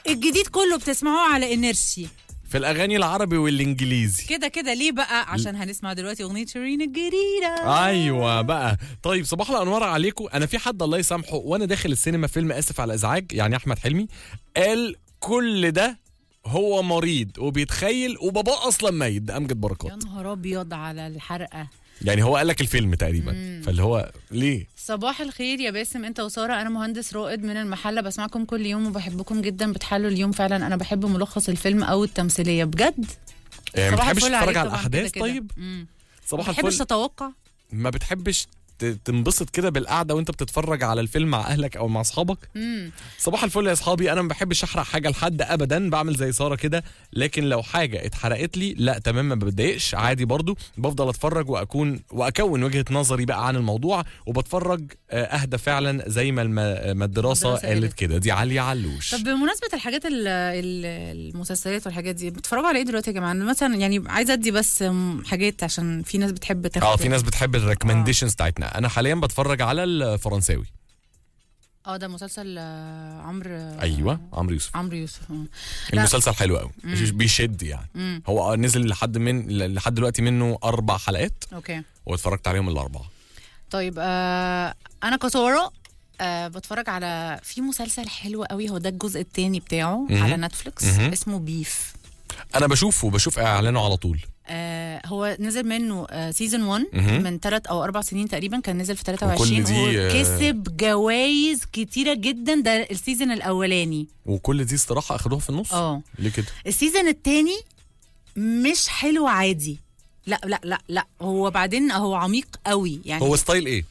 الجديد كله بتسمعوه على انرشي في الاغاني العربي والانجليزي كده كده ليه بقى عشان هنسمع دلوقتي اغنيه شيرين الجديده ايوه بقى طيب صباح الانوار عليكم انا في حد الله يسامحه وانا داخل السينما فيلم اسف على الازعاج يعني احمد حلمي قال كل ده هو مريض وبيتخيل وباباه اصلا ميت ده امجد يا بركات نهار ابيض على الحرقه يعني هو قال لك الفيلم تقريبا فاللي هو ليه صباح الخير يا باسم انت وساره انا مهندس رائد من المحله بسمعكم كل يوم وبحبكم جدا بتحلوا اليوم فعلا انا بحب ملخص الفيلم او التمثيليه بجد يعني ما صباح بتحبش الفل تتفرج عليك على طبعاً الاحداث كده كده. طيب مم. صباح ما بتحبش الفل تتوقع ما بتحبش ت- تنبسط كده بالقعده وانت بتتفرج على الفيلم مع اهلك او مع اصحابك امم صباح الفل يا اصحابي انا ما بحبش احرق حاجه لحد ابدا بعمل زي ساره كده لكن لو حاجه اتحرقت لي لا تمام ما بتضايقش عادي برضو بفضل اتفرج واكون واكون وجهه نظري بقى عن الموضوع وبتفرج آه، اهدى فعلا زي ما الم- ما الدراسه الدراسة قالت قالت. كده دي علي علوش طب بمناسبة الحاجات ال- ال- المسلسلات والحاجات دي بتتفرجوا على ايه دلوقتي يا جماعة؟ أنا مثلا يعني عايزة ادي بس م- حاجات عشان في ناس بتحب تاخد اه في ناس بتحب الريكومنديشنز بتاعتنا انا حاليا بتفرج على الفرنساوي اه ده مسلسل آه، عمرو ايوه عمرو يوسف عمرو يوسف اه لا. المسلسل حلو قوي بيشد يعني مم. هو نزل لحد من لحد دلوقتي منه اربع حلقات اوكي واتفرجت عليهم الاربعه طيب آه انا كسارة آه بتفرج على في مسلسل حلو قوي هو ده الجزء الثاني بتاعه مهم. على نتفليكس مهم. اسمه بيف انا بشوفه بشوف اعلانه على طول آه هو نزل منه آه سيزون 1 مهم. من ثلاث او اربع سنين تقريبا كان نزل في 23 وكل دي، آه، وكسب جوائز كتيره جدا ده السيزون الاولاني وكل دي استراحه اخدوها في النص اه ليه كده السيزون الثاني مش حلو عادي لا لا لا لا هو بعدين هو عميق قوي يعني هو ستايل ايه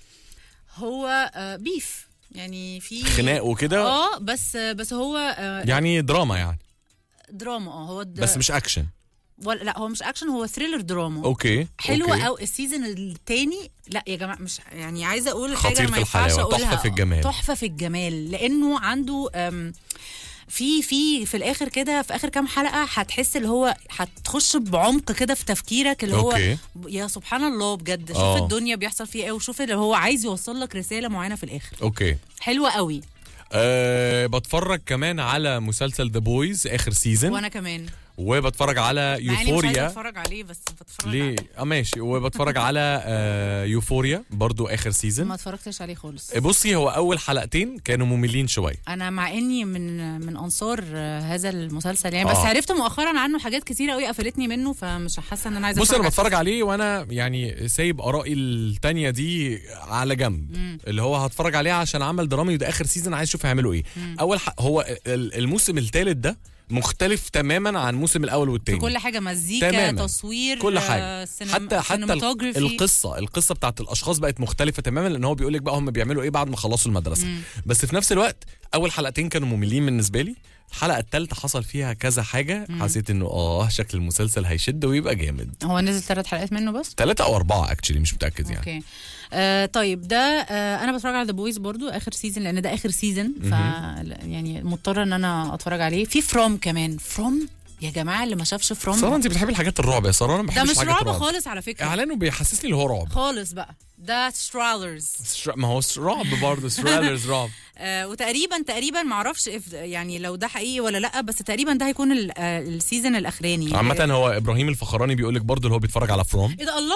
هو آه بيف يعني في خناق وكده اه بس بس هو آه يعني دراما يعني دراما اه هو د... بس مش اكشن ولا لا هو مش اكشن هو ثريلر دراما اوكي حلوة أوكي. قوي السيزون التاني لا يا جماعه مش يعني عايزه اقول خطير حاجه في ما ينفعش الحلاوة، اقولها تحفة في الجمال. تحفه في الجمال لانه عنده أم، في في في الاخر كده في اخر كام حلقه هتحس اللي هو هتخش بعمق كده في تفكيرك اللي هو أوكي. يا سبحان الله بجد شوف آه. الدنيا بيحصل فيها ايه وشوف اللي هو عايز يوصل لك رساله معينه في الاخر اوكي حلوه قوي أه بتفرج كمان على مسلسل ذا بويز اخر سيزون وانا كمان وبتفرج على مع اني مش عايزه يوفوريا اتفرج عليه بس بتفرج ليه عليه. اه ماشي وبتفرج على آه يوفوريا برضو اخر سيزون ما اتفرجتش عليه خالص بصي هو اول حلقتين كانوا مملين شويه انا مع اني من من انصار آه، هذا المسلسل يعني بس آه. عرفت مؤخرا عنه حاجات كتيره قوي قفلتني منه فمش حاسه ان انا عايزه بص انا عليه. بتفرج عليه وانا يعني سايب ارائي التانية دي على جنب اللي هو هتفرج عليه عشان عمل درامي وده اخر سيزون عايز اشوف هيعملوا ايه اول ح... هو ال- الموسم الثالث ده مختلف تماما عن الموسم الاول في والتاني كل حاجه مزيكا تماما. تصوير كل حاجه آه، سينما- حتى حتى ال- cinematography. القصه القصه بتاعت الاشخاص بقت مختلفه تماما لان هو بيقول لك بقى هم بيعملوا ايه بعد ما خلصوا المدرسه بس في نفس الوقت اول حلقتين كانوا مملين بالنسبه لي الحلقه الثالثه حصل فيها كذا حاجه حسيت انه اه شكل المسلسل هيشد ويبقى جامد هو نزل ثلاث حلقات منه بس ثلاثة او اربعة اكشلي مش متاكد يعني اوكي آه طيب ده آه انا بتفرج على ذا بويز برضو اخر سيزون لان ده اخر سيزون ف يعني مضطره ان انا اتفرج عليه في فروم كمان فروم يا جماعه اللي ما شافش ساره فروم انت بتحبي الحاجات الرعب يا ساره انا ما ده بحبش مش حاجات رعب الرعب خالص على فكره اعلانه بيحسسني اللي هو رعب خالص بقى ده سترالرز ستر- ما هو رعب برضه سترالرز رعب آه وتقريبا تقريبا ما اعرفش if- يعني لو ده حقيقي ولا لا بس تقريبا ده هيكون ال- آه، السيزون الاخراني عامة هو ابراهيم الفخراني بيقول لك برضه اللي هو بيتفرج على فروم ايه ده الله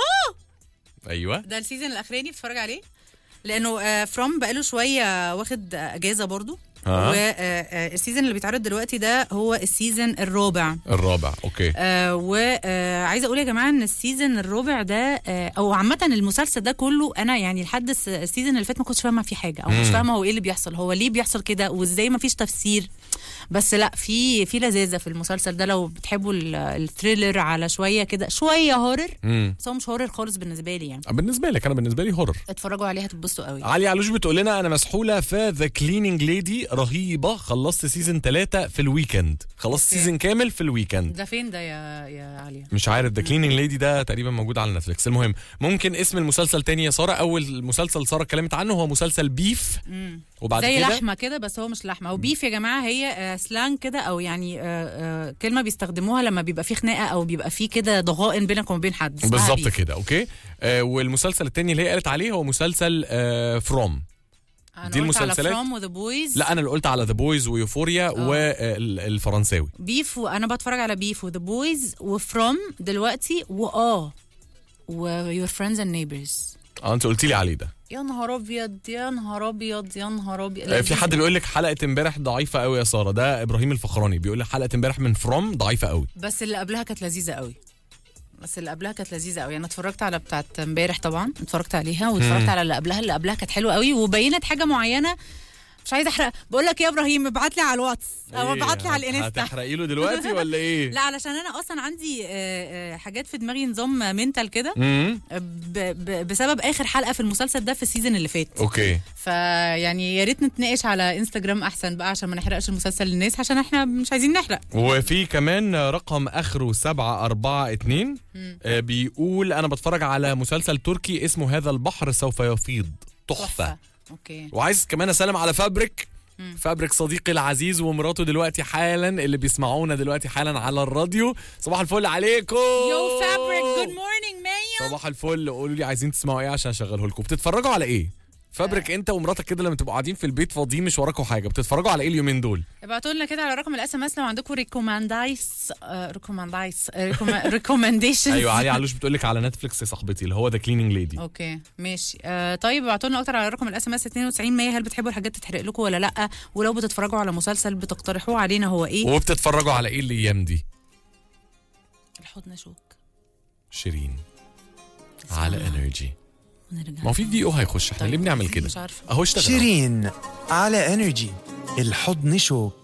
ايوه ده السيزون الاخراني بتتفرج عليه لانه آه فروم بقاله شويه واخد آه، اجازه برضو ها. والسيزون اللي بيتعرض دلوقتي ده هو السيزون الرابع الرابع اوكي آه وعايزه اقول يا جماعه ان السيزون الرابع ده آه او عامه المسلسل ده كله انا يعني لحد الس- السيزون اللي فات ما كنتش فاهمه فيه حاجه او مش مم. فاهمه هو ايه اللي بيحصل هو ليه بيحصل كده وازاي ما فيش تفسير بس لا في في لذاذه في المسلسل ده لو بتحبوا ال- الثريلر على شويه كده شويه هورر امم بس هو مش هورر خالص بالنسبه لي يعني بالنسبة لك انا بالنسبة لي هورر اتفرجوا عليه هتتبسطوا قوي علي علوش بتقول لنا انا مسحوله في ذا كليننج ليدي رهيبه خلصت سيزون ثلاثة في الويكند خلصت أوكي. سيزون كامل في الويكند ده فين ده يا يا عليا مش عارف ذا كليننج ليدي ده تقريبا موجود على نتفليكس المهم ممكن اسم المسلسل تاني يا ساره اول مسلسل ساره اتكلمت عنه هو مسلسل بيف وبعد زي كده لحمه كده بس هو مش لحمه هو بيف يا جماعه هي آه، سلانج كده او يعني آه، آه، كلمه بيستخدموها لما بيبقى في خناقه او بيبقى في كده ضغائن بينك وما بين حد اسمها بالظبط بيف. كده اوكي آه والمسلسل التاني اللي هي قالت عليه هو مسلسل آه فروم انا دي قلت على المسلسلات فروم وذا بويز لا انا اللي قلت على ذا بويز ويوفوريا والفرنساوي بيف وانا بتفرج على بيف وذا بويز وفروم دلوقتي واه ويور فريندز اند نيبرز اه انت قلتي لي عليه ده يا نهار ابيض يا نهار ابيض يا نهار ابيض آه، في حد بيقول لك حلقه امبارح ضعيفه قوي يا ساره ده ابراهيم الفخراني بيقول لك حلقه امبارح من فروم ضعيفه قوي بس اللي قبلها كانت لذيذه قوي بس اللي قبلها كانت لذيذه قوي انا اتفرجت على بتاعت امبارح طبعا اتفرجت عليها واتفرجت على اللي قبلها اللي قبلها كانت حلوه قوي وبينت حاجه معينه مش عايزه احرق بقول لك إيه يا ابراهيم ابعت لي على الواتس او إيه، ابعت لي على هت- الانستا هتحرقي له دلوقتي ولا ايه لا علشان انا اصلا عندي آه، آه، حاجات في دماغي نظام منتال كده امم ب- ب- بسبب اخر حلقه في المسلسل ده في السيزون اللي فات اوكي فيعني يا ريت نتناقش على انستجرام احسن بقى عشان ما نحرقش المسلسل للناس عشان احنا مش عايزين نحرق وفي كمان رقم اخره 742 آه، بيقول انا بتفرج على مسلسل تركي اسمه هذا البحر سوف يفيض تحفه اوكي وعايز كمان اسلم على فابريك فابريك صديقي العزيز ومراته دلوقتي حالا اللي بيسمعونا دلوقتي حالا على الراديو صباح الفل عليكم يو فابريك جود مورنينج مايا صباح الفل قولوا لي عايزين تسمعوا ايه عشان اشغله لكم بتتفرجوا على ايه فابريك انت ومراتك كده لما تبقوا قاعدين في البيت فاضيين مش وراكم حاجه بتتفرجوا على ايه اليومين دول ابعتوا لنا كده على رقم الاس ام اس لو عندكم ريكوماندايس ريكوماندايس ريكومنديشن ايوه علي علوش بتقول لك على نتفليكس يا صاحبتي اللي هو ذا كليننج ليدي اوكي ماشي آه طيب ابعتوا لنا اكتر على رقم الاس ام اس 92 100 هل بتحبوا الحاجات تتحرق لكم ولا لا ولو بتتفرجوا على مسلسل بتقترحوه علينا هو ايه وبتتفرجوا على ايه الايام دي الحضن شوك شيرين على انرجي ونرجع ما هو في في او هيخش احنا طيب. ليه بنعمل كده مش عارفه اهو اشتغل شيرين على انرجي الحضن شوك